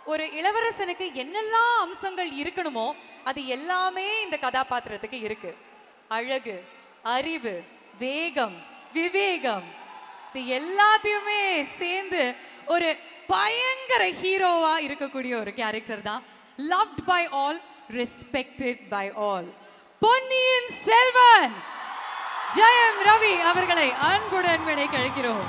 ஒரு இளவரசனுக்கு என்னெல்லாம் அம்சங்கள் இருக்கணுமோ அது எல்லாமே இந்த கதாபாத்திரத்துக்கு இருக்கு அழகு அறிவு வேகம் விவேகம் இது எல்லாத்தையுமே சேர்ந்து ஒரு பயங்கர ஹீரோவா இருக்கக்கூடிய ஒரு கேரக்டர் தான் loved by all respected by all Ponniyin Selvan Jayam Ravi அவர்களை அன்புடன் வினை கழிக்கிறோம்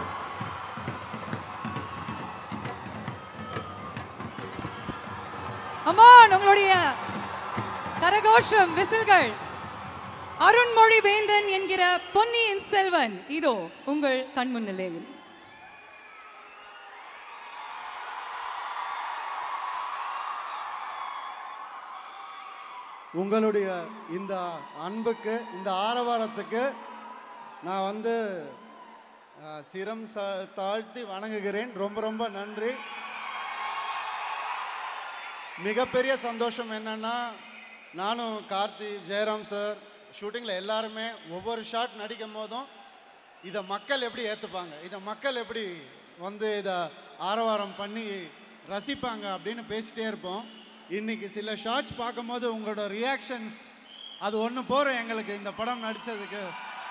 அம்மா உங்களுடைய கரகோஷம் விசில்கள் அருண்மொழி வேந்தன் என்கிற பொன்னியின் செல்வன் இதோ உங்கள் கண்முன்னிலையில் உங்களுடைய இந்த அன்புக்கு இந்த ஆரவாரத்துக்கு நான் வந்து அஹ், சிரம் சா- தாழ்த்தி வணங்குகிறேன் ரொம்ப ரொம்ப நன்றி மிகப்பெரிய சந்தோஷம் என்னன்னா நானும் கார்த்தி ஜெயராம் சார் ஷூட்டிங்கில் எல்லாருமே ஒவ்வொரு ஷாட் நடிக்கும் போதும் இதை மக்கள் எப்படி ஏற்றுப்பாங்க இதை மக்கள் எப்படி வந்து இதை ஆரவாரம் பண்ணி ரசிப்பாங்க அப்படின்னு பேசிட்டே இருப்போம் இன்னைக்கு சில ஷார்ட்ஸ் பார்க்கும்போது உங்களோட ரியாக்ஷன்ஸ் அது ஒன்று போகிறோம் எங்களுக்கு இந்த படம் நடித்ததுக்கு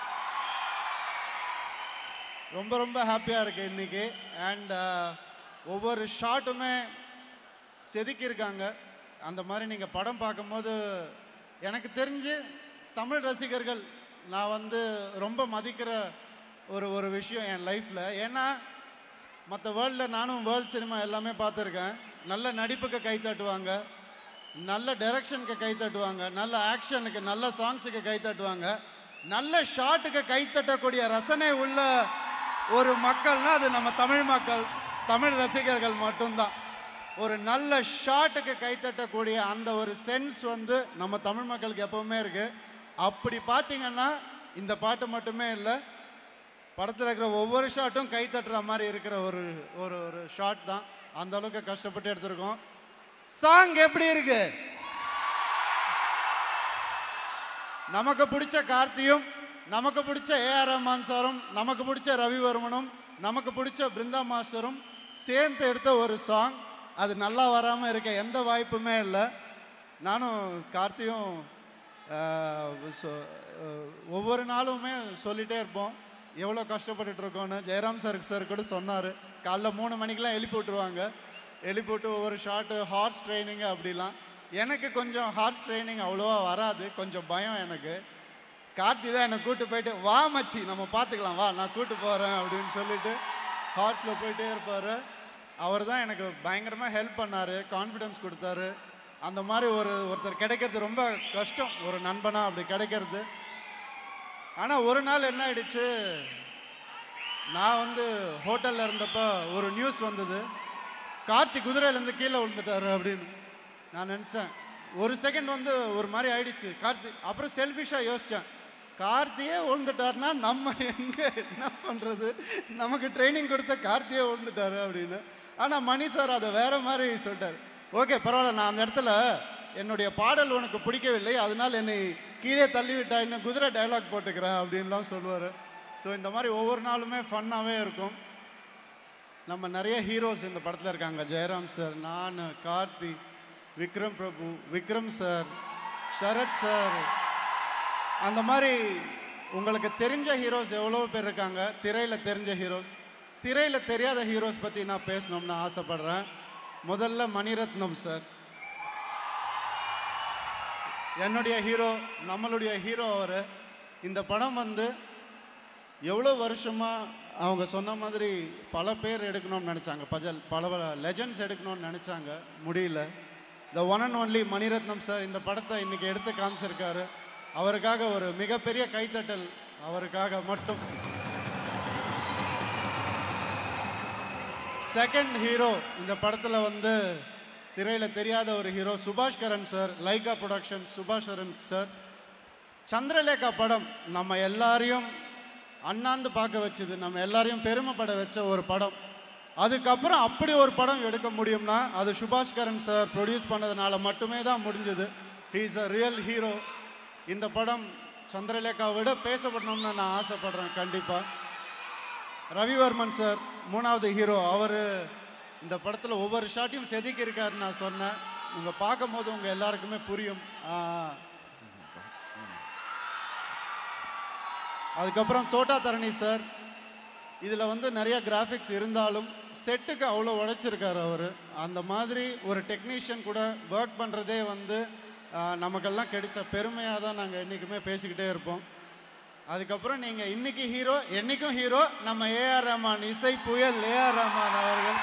ரொம்ப ரொம்ப ஹாப்பியாக இருக்குது இன்னைக்கு அண்ட் ஒவ்வொரு ஷாட்டுமே செதுக்கியிருக்காங்க அந்த மாதிரி நீங்கள் படம் பார்க்கும்போது எனக்கு தெரிஞ்சு தமிழ் ரசிகர்கள் நான் வந்து ரொம்ப மதிக்கிற ஒரு ஒரு விஷயம் என் லைஃப்பில் ஏன்னா மற்ற வேர்ல்டில் நானும் வேர்ல்ட் சினிமா எல்லாமே பார்த்துருக்கேன் நல்ல நடிப்புக்கு கை தட்டுவாங்க நல்ல டைரக்ஷனுக்கு கை தட்டுவாங்க நல்ல ஆக்ஷனுக்கு நல்ல சாங்ஸுக்கு கை தட்டுவாங்க நல்ல ஷாட்டுக்கு கை தட்டக்கூடிய ரசனை உள்ள ஒரு மக்கள்னா அது நம்ம தமிழ் மக்கள் தமிழ் ரசிகர்கள் மட்டும்தான் ஒரு நல்ல ஷாட்டுக்கு கை தட்டக்கூடிய அந்த ஒரு சென்ஸ் வந்து நம்ம தமிழ் மக்களுக்கு எப்பவுமே இருக்கு அப்படி பார்த்தீங்கன்னா இந்த பாட்டு மட்டுமே இல்லை படத்தில் இருக்கிற ஒவ்வொரு ஷாட்டும் கை தட்டுற மாதிரி இருக்கிற ஒரு ஒரு ஒரு ஷாட் தான் அந்த அளவுக்கு கஷ்டப்பட்டு எடுத்திருக்கோம் சாங் எப்படி இருக்கு நமக்கு பிடிச்ச கார்த்தியும் நமக்கு பிடிச்ச ஏஆர் ரஹ்மான் சாரும் நமக்கு பிடிச்ச ரவிவர்மனும் நமக்கு பிடிச்ச பிருந்தா மாஸ்டரும் சேர்ந்து எடுத்த ஒரு சாங் அது நல்லா வராமல் இருக்க எந்த வாய்ப்புமே இல்லை நானும் கார்த்தியும் ஆஹ், சொ- ஆஹ், ஒவ்வொரு நாளுமே சொல்லிட்டே இருப்போம் எவ்வளோ கஷ்டப்பட்டுட்டு இருக்கோன்னு ஜெயராம் சார் சார் கூட சொன்னார் காலைல மூணு மணிக்கெலாம் எழுப்பி விட்டுருவாங்க எழுப்பி விட்டு ஒவ்வொரு ஷாட்டு ஹார்ஸ் ட்ரைனிங் அப்படிலாம் எனக்கு கொஞ்சம் ஹார்ஸ் ட்ரைனிங் அவ்வளோவா வராது கொஞ்சம் பயம் எனக்கு கார்த்தி தான் என்னை கூட்டு போயிட்டு வா மச்சி நம்ம பார்த்துக்கலாம் வா நான் கூட்டு போகிறேன் அப்படின்னு சொல்லிட்டு ஹார்ஸில் போயிட்டே இருப்பார் அவர் தான் எனக்கு பயங்கரமாக ஹெல்ப் பண்ணார் கான்ஃபிடன்ஸ் கொடுத்தாரு அந்த மாதிரி ஒரு ஒருத்தர் கிடைக்கிறது ரொம்ப கஷ்டம் ஒரு நண்பனா அப்படி கிடைக்கிறது ஆனால் ஒரு நாள் என்ன ஆயிடுச்சு நான் வந்து ஹோட்டலில் இருந்தப்போ ஒரு நியூஸ் வந்தது கார்த்தி குதிரையிலேருந்து கீழே விழுந்துட்டாரு அப்படின்னு நான் நினச்சேன் ஒரு செகண்ட் வந்து ஒரு மாதிரி ஆயிடுச்சு கார்த்தி அப்புறம் செல்ஃபிஷாக யோசித்தேன் கார்த்தியே விழுந்துட்டாருன்னா நம்ம எங்கே என்ன பண்ணுறது நமக்கு ட்ரைனிங் கொடுத்த கார்த்தியே விழுந்துட்டாரு அப்படின்னு ஆனால் மணி சார் அதை வேற மாதிரி சொல்லிட்டார் ஓகே பரவாயில்ல நான் அந்த இடத்துல என்னுடைய பாடல் உனக்கு பிடிக்கவில்லை அதனால் என்னை கீழே தள்ளி விட்டாயின்னு குதிரை டயலாக் போட்டுக்கிறேன் அப்படின்லாம் சொல்லுவார் ஸோ இந்த மாதிரி ஒவ்வொரு நாளுமே ஃபன்னாகவே இருக்கும் நம்ம நிறைய ஹீரோஸ் இந்த படத்தில் இருக்காங்க ஜெயராம் சார் நான் கார்த்தி விக்ரம் பிரபு விக்ரம் சார் சரத் சார் அந்த மாதிரி உங்களுக்கு தெரிஞ்ச ஹீரோஸ் எவ்வளோ பேர் இருக்காங்க திரையில் தெரிஞ்ச ஹீரோஸ் திரையில் தெரியாத ஹீரோஸ் பற்றி நான் பேசணும்னு ஆசைப்படுறேன் முதல்ல மணிரத்னம் சார் என்னுடைய ஹீரோ நம்மளுடைய ஹீரோ அவர் இந்த படம் வந்து எவ்வளோ வருஷமாக அவங்க சொன்ன மாதிரி பல பேர் எடுக்கணும்னு நினச்சாங்க பஜல் பல லெஜண்ட்ஸ் எடுக்கணும்னு நினச்சாங்க முடியல the one and only Maniratnam sir இந்த படத்தை இன்னைக்கு எடுத்து காமிச்சிருக்காரு அவருக்காக ஒரு மிகப்பெரிய கைத்தட்டல் அவருக்காக மட்டும் செகண்ட் ஹீரோ இந்த படத்தில் வந்து திரையில் தெரியாத ஒரு ஹீரோ சுபாஷ் கரன் சார் லைகா ப்ரொடக்ஷன் சுபாஷ் கரன் சார் சந்திரலேகா படம் நம்ம எல்லாரையும் அண்ணாந்து பார்க்க வச்சது நம்ம எல்லாரையும் பெருமைப்பட வச்ச ஒரு படம் அதுக்கப்புறம் அப்படி ஒரு படம் எடுக்க முடியும்னா அது சுபாஷ் கரன் சார் ப்ரொடியூஸ் பண்ணதுனால மட்டுமே தான் முடிஞ்சது இஸ் அ ரியல் ஹீரோ இந்த படம் சந்திரலேகாவை விட பேசப்படணும்னு நான் ஆசைப்படுறேன் கண்டிப்பாக ரவிவர்மன் சார் மூணாவது ஹீரோ அவர் இந்த படத்தில் ஒவ்வொரு ஷாட்டையும் செதுக்கி இருக்காருன்னு நான் சொன்னேன் உங்கள் பார்க்கும்போது உங்கள் எல்லாருக்குமே புரியும் ஆ. அதுக்கப்புறம் தோட்டா தரணி சார் இதில் வந்து நிறைய கிராஃபிக்ஸ் இருந்தாலும் செட்டுக்கு அவ்வளோ உழைச்சிருக்காரு அவர் அந்த மாதிரி ஒரு டெக்னீஷியன் கூட ஒர்க் பண்ணுறதே வந்து ஆ, நமக்கெல்லாம் கிடைச்ச பெருமையாக தான் நாங்கள் என்றைக்குமே பேசிக்கிட்டே இருப்போம் அதுக்கப்புறம் நீங்கள் இன்னைக்கு ஹீரோ என்னைக்கும் ஹீரோ நம்ம ஏஆர் ரஹ்மான் இசை புயல் ஏஆர் ரஹ்மான் அவர்கள்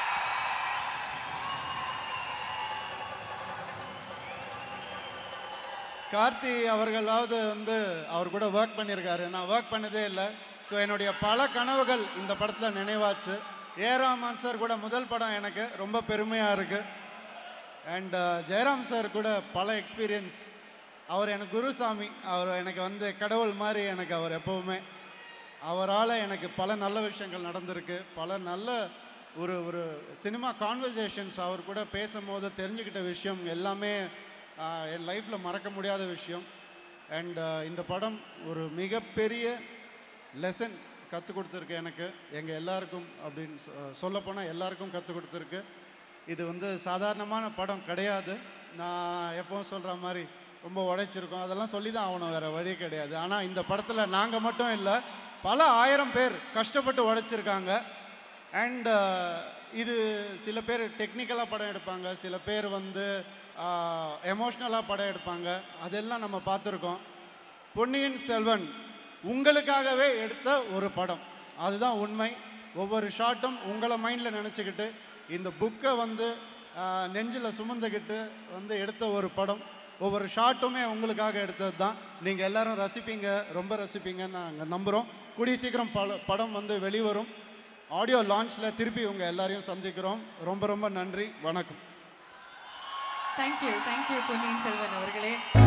கார்த்தி அவர்களாவது வந்து அவர் கூட ஒர்க் பண்ணியிருக்காரு நான் ஒர்க் பண்ணதே இல்லை ஸோ என்னுடைய பல கனவுகள் இந்த படத்தில் நினைவாச்சு ஏ ரஹ்மான் சார் கூட முதல் படம் எனக்கு ரொம்ப பெருமையாக இருக்குது அண்ட் ஜெயராம் சார் கூட பல எக்ஸ்பீரியன்ஸ் அவர் எனக்கு குருசாமி அவர் எனக்கு வந்து கடவுள் மாதிரி எனக்கு அவர் எப்போவுமே அவரால் எனக்கு பல நல்ல விஷயங்கள் நடந்திருக்கு பல நல்ல ஒரு ஒரு சினிமா கான்வர்சேஷன்ஸ் அவர் கூட பேசும்போது தெரிஞ்சுக்கிட்ட விஷயம் எல்லாமே ஆஹ், என் லைஃப்பில் மறக்க முடியாத விஷயம் அண்ட் இந்த படம் ஒரு மிகப்பெரிய லெசன் கற்றுக் கொடுத்துருக்கு எனக்கு எங்கள் எல்லாருக்கும் அப்படின்னு சொல்லப்போனால் எல்லாருக்கும் கற்றுக் கொடுத்துருக்கு இது வந்து சாதாரணமான படம் கிடையாது நான் எப்பவும் சொல்கிற மாதிரி ரொம்ப உழைச்சிருக்கோம் அதெல்லாம் சொல்லி தான் ஆகணும் வேறு வழி கிடையாது ஆனால் இந்த படத்தில் நாங்கள் மட்டும் இல்லை பல ஆயிரம் பேர் கஷ்டப்பட்டு உழைச்சிருக்காங்க அண்ட் இது சில பேர் டெக்னிக்கலாக படம் எடுப்பாங்க சில பேர் வந்து எமோஷ்னலாக படம் எடுப்பாங்க அதெல்லாம் நம்ம பார்த்துருக்கோம் பொன்னியின் செல்வன் உங்களுக்காகவே எடுத்த ஒரு படம் அதுதான் உண்மை ஒவ்வொரு ஷாட்டும் உங்களை மைண்டில் நினச்சிக்கிட்டு இந்த புக்கை வந்து நெஞ்சில் சுமந்துக்கிட்டு வந்து எடுத்த ஒரு படம் ஒவ்வொரு ஷாட்டுமே உங்களுக்காக எடுத்தது தான் நீங்கள் எல்லாரும் ரசிப்பீங்க ரொம்ப ரசிப்பீங்கன்னு நாங்கள் நம்புகிறோம் கூடிய சீக்கிரம் பல படம் வந்து வெளிவரும் ஆடியோ லான்ச்சில் திருப்பி உங்கள் எல்லாரையும் சந்திக்கிறோம் ரொம்ப ரொம்ப நன்றி வணக்கம் தேங்க்யூ தேங்க்யூ பொன்னியின் செல்வன் அவர்களே